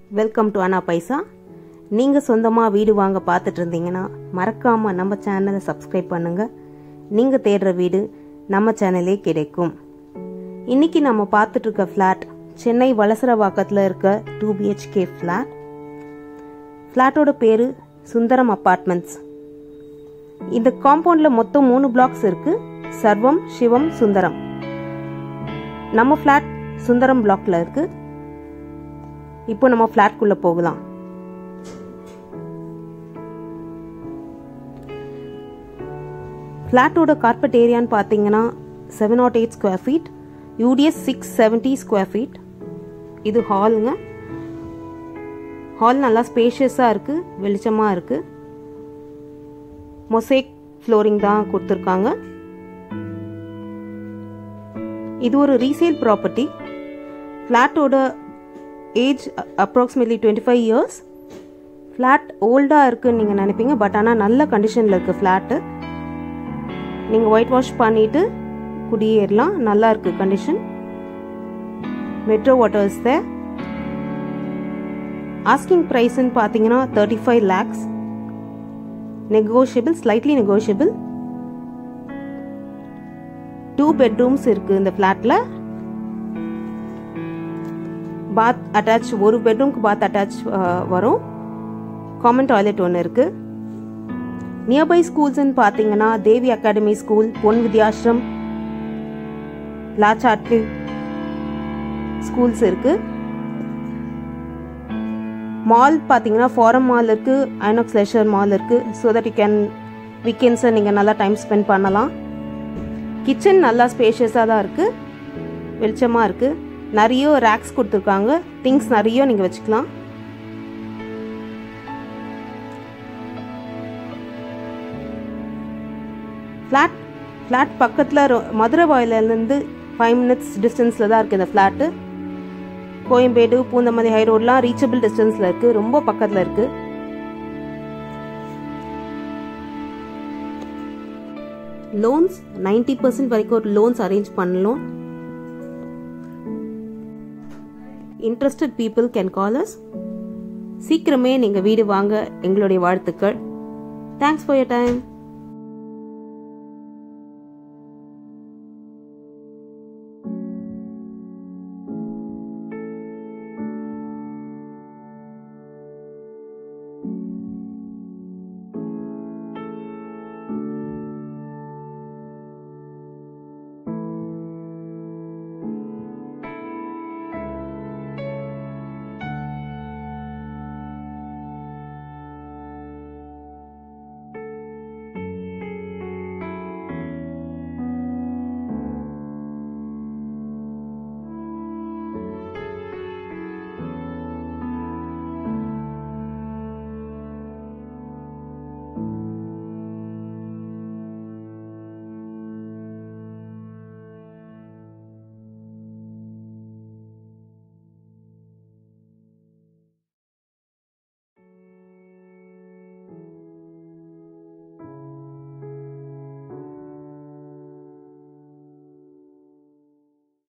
welcome to அண்ணா பைசா நீங்கள் சொந்தமாக வீடு வாங்க பார்த்துட்டு இருந்தீங்கன்னா மறக்காமல் நம்ம சேனலை சப்ஸ்கிரைப் பண்ணுங்கள் நீங்கள் தேடுற வீடு நம்ம சேனலே கிடைக்கும் இன்னைக்கு நம்ம பார்த்துட்டு இருக்க ஃப்ளாட் சென்னை வலசரவாக்கத்தில் இருக்க டூ பிஹெச்கே ஃப்ளாட் ஃப்ளாட்டோட பேர் சுந்தரம் அப்பார்ட்மெண்ட்ஸ் இந்த காம்பவுண்டில் மொத்தம் மூணு பிளாக்ஸ் இருக்கு சர்வம் சிவம் சுந்தரம் நம்ம ஃப்ளாட் சுந்தரம் பிளாக்ல இருக்கு இப்போ நம்ம ஃப்ளாட்குள்ள போகலாம் ஃப்ளாட்டோட கார்பெட் ஏரியான்னு பார்த்தீங்கன்னா seven naught eight square feet UDS six seventy square feet இது ஹாலுங்க ஹால் நல்லா ஸ்பேஷியஸாக இருக்குது வெளிச்சமாக இருக்குது மொசைக் ஃப்ளோரிங் தான் கொடுத்துருக்காங்க இது ஒரு ரீசேல் ப்ராப்பர்ட்டி ஃப்ளாட்டோட age approximately twenty five years flat ஓல்டாக இருக்குன்னு நீங்கள் நினைப்பீங்க பட் ஆனால் நல்ல கண்டிஷனில் இருக்குது ஃப்ளாட்டு நீங்கள் ஒயிட் வாஷ் பண்ணிவிட்டு குடியேறலாம் நல்லா இருக்குது condition metro waters the asking ப்ரைஸ்ன்னு பார்த்தீங்கன்னா thirty five lakhs negotiable slightly negotiable two bedrooms இருக்கு இந்த ஃப்ளாட்ல பாத் அட்டாச் ஒரு பெட்ரூம்க்கு பாத் அட்டாச் வரும் காமன் டாய்லெட் ஒன்று இருக்கு நியர்பை ஸ்கூல்ஸ்ன்னு பார்த்தீங்கன்னா தேவி அகாடமி ஸ்கூல் பொன் வித்யாஸ்ரம் லாச்சாட்லி ஸ்கூல்ஸ் இருக்கு மால் பார்த்தீங்கன்னா ஃபாரம் மால் இருக்கு ஐநாக்ஸ் லெஷர் மால் இருக்கு ஸோ தட் யூ கேன் வீக்கெண்ட்ஸை நீங்கள் நல்லா டைம் ஸ்பெண்ட் பண்ணலாம் கிச்சன் நல்லா ஸ்பேஷியஸாக தான் இருக்குது வெளிச்சமாக இருக்குது நிறைய ரேக்ஸ் கொடுத்துருக்காங்க திங்ஸ் நிறைய நீங்கள் வச்சுக்கலாம் ஃப்ளாட் ஃப்ளாட் பக்கத்தில் மதுரை வாயிலேருந்து ஃபைவ் மினிட்ஸ் டிஸ்டன்ஸில் தான் இருக்குது இந்த ஃப்ளாட்டு கோயம்பேடு பூந்தமல்லி ஹை ரோட்லாம் ரீச்சபிள் டிஸ்டன்ஸில் இருக்குது ரொம்ப பக்கத்தில் இருக்குது லோன்ஸ் நைன்டி பர்சன்ட் வரைக்கும் ஒரு லோன்ஸ் அரேஞ்ச் பண்ணலாம் interested people can call us சீக்கிரமே நீங்கள் வீடு வாங்க எங்களுடைய வாழ்த்துக்கள் தேங்க்ஸ் ஃபார் யர் டைம்